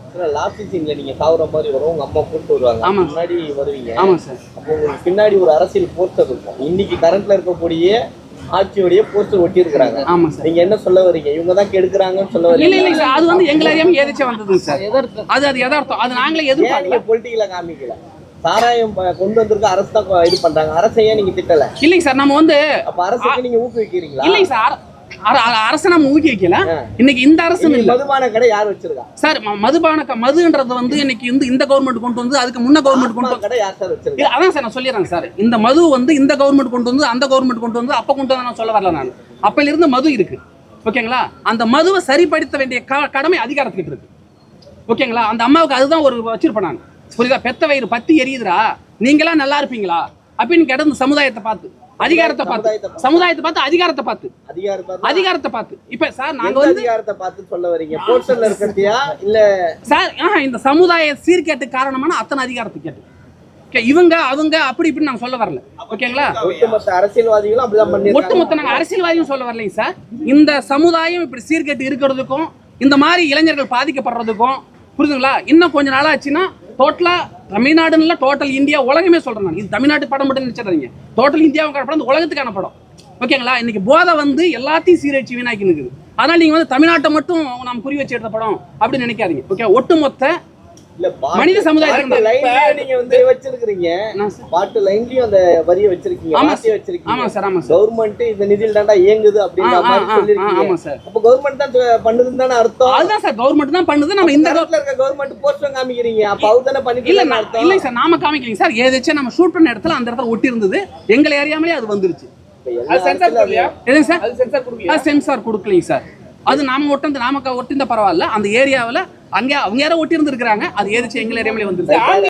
Last சீன்ல நீங்க சாவுற மாதிரி வரும் உங்க அம்மா கூட்டு வருவாங்க ஆமா. முன்னாடி வருவீங்க ஆமாம் சார் அப்போ உங்களுக்கு பின்னாடி ஒரு அரசியல் போஸ்டர் இருக்கும் இன்னைக்கு கரண்ட்ல இருக்கக்கூடிய ஆட்சியோடைய போஸ்டர் ஒட்டி இருக்கிறாங்க ஆமாம் சார் நீங்க என்ன சொல்ல வரீங்க இவங்க தான் கெடுக்குறாங்கன்னு சொல்ல இல்ல வரீங்க இல்லைங்க சார் அது வந்து எங்களை அறியாம ஏதாச்சும் வந்ததுங்க சார் அது அது எதார்த்தம் அது நாங்களே ஏன் எதிர்பார்க்கல நீங்க பொலிட்டிக்கல காமிக்கல சாராயம் ப- கொண்டு வந்திருக்க அரசு தான் கொ- இது பண்றாங்க அரசை ஏன் நீங்க திட்டல இல்லைங்க சார் நம்ம வந்து அப்ப அரசுக்கு நீங்க ஊக்குவிக்கிறீங்களா இல்லைங்க சார் அர- அர- அரசை நம்ம ஊக்கி வைக்கல ஆ. இன்னைக்கு இந்த அரசு இன்னைக்கு இல்ல மதுபான கடை யார் வச்சிருக்கா சார் ம- மதுபான க- மதுன்றது வந்து இன்னைக்கு இந்த இந்த கவர்மெண்ட் கொண்டு வந்து அதுக்கு முன்ன கவர்மெண்ட் கொண்டு மதுபான வந்து கடை யார் சார் வச்சிருக்கா இல்ல, அதான் சார் நான் சொல்லிடுறேன் சார் இந்த மது வந்து இந்த கவர்மெண்ட் கொண்டு வந்து அந்த கவர்மெண்ட் கொண்டு வந்து அப்ப கொண்டு வந்து நான் சொல்ல வரல நான் அப்பையில இருந்து மது இருக்கு ஓகேங்களா அந்த மதுவை சரிப்படுத்த வேண்டிய க- கடமை அதிகாரத்துக்கிட்ட இருக்கு ஓகேங்களா அந்த அம்மாவுக்கு அதுதான் ஒரு வச்சிருப்பேன் நான் புரியுதா பெத்த வயிறு பத்தி எரியுதுடா நீங்களா நல்லா இருப்பீங்களா அப்படின்னு கிடந்து சமுதாயத்தை பார்த்து அதிகாரத்தை பார்த்து சமுதாயத்தை சமுதாயத்தை பார்த்து அதிகாரத்தை பார்த்து அதிகாரத்தை அதிகாரத்தை பார்த்து இப்ப சார் நாங்க எந்த வந்து அதிகாரத்தை பார்த்து சொல்ல வரீங்க போஸ்டர்ல இருக்கிறதையா இல்ல சார் ஆஹா, இந்த சமுதாய சீர்கேட்டு காரணமான அத்தனை அதிகாரத்தை கேட்டு Okay, இவங்க அவங்க அப்படி இப்படி நாங்க சொல்ல வரல ஓகேங்களா ஒட்டுமொத்த அரசியல்வாதிகளும் அப்படிதான் பண்ணிருக்காங்க ஒட்டுமொத்த நாங்க அரசியல்வாதியும் சொல்ல வரலைங்க சார் இந்த சமுதாயம் இப்படி சீர்கெட்டு இருக்கிறதுக்கும் இந்த மாதிரி இளைஞர்கள் பாதிக்கப்படுறதுக்கும் புரியுதுங்களா இன்னும் கொஞ்ச நாள் ஆச்சுன்னா டோட்டலா தமிழ்நாடுன்னு இல்ல டோட்டல் இந்தியா உலகமே சொல்றேன் நான் இது தமிழ்நாட்டு படம் மட்டும் நினைச்சிடாதீங்க டோட்டல் இந்தியாவுக்கான படம் இந்த உலகத்துக்கான படம் ஓகேங்களா இன்னைக்கு போதை வந்து எல்லாத்தையும் சீரழிச்சு வீணாக்கி நிற்குது அதனால நீங்க வந்து தமிழ்நாட்டை மட்டும் நாம் குறி வச்சு எடுத்த படம் அப்படின்னு நினைக்காதீங்க ஓகே ஒட்டுமொத்த இல்ல மனித சமுதாயத்துக்கு பாட்டு தான். லைன்லயே நீங்க வந்து வச்சிருக்கீங்க என்ன சார்? பாட்டு லைன்லயும் அந்த வரிய வச்சிருக்கீங்க ஆமா வார்த்தையை சார். வச்சிருக்கீங்க ஆமா சார் ஆமா சார் கவர்மெண்ட் இந்த நிதியில் தாண்டா இயங்குது ஆ, அப்படின்ற ஆ, மாதிரி ஆ, ஆ, சொல்லிருக்கீங்க ஆமா சார் அப்ப கவர்மெண்ட் தான் சொ- பண்ணுதுன்னு தானே அர்த்தம் அதுதான் சார் கவர்மெண்ட் தான் பண்ணுது நம்ம இந்த இந்த இடத்துல இருக்க கவர்மெண்ட் போஸ்டர் காமிக்கிறீங்க அப்ப அவர் தானே பண்ணிட்டு இல்ல இருக்காருன்னு நான்- அர்த்தம் இல்லைங்க சார் நாம காமிக்கலைங்க சார் ஏதாச்சும் நம்ம ஷூட் பண்ண இடத்துல அந்த இடத்துல ஒட்டி இருந்தது எங்களை அறியாமலே அது வந்துருச்சு இப்ப எல்லா அரசியல்வாதியும் எதுங்க சார் அது சென்சார் கொடுக்கலைங்க சார் அது நாம ஒட்டிந்து நாம ஒட்டிருந்த பரவாயில்ல அந்த ஏரியாவில் அங்கே அவங்க யாரோ ஒட்டி இருந்திருக்காங்க அது ஏதாச்சும் எங்களை அறியாமலே வந்துருச்சு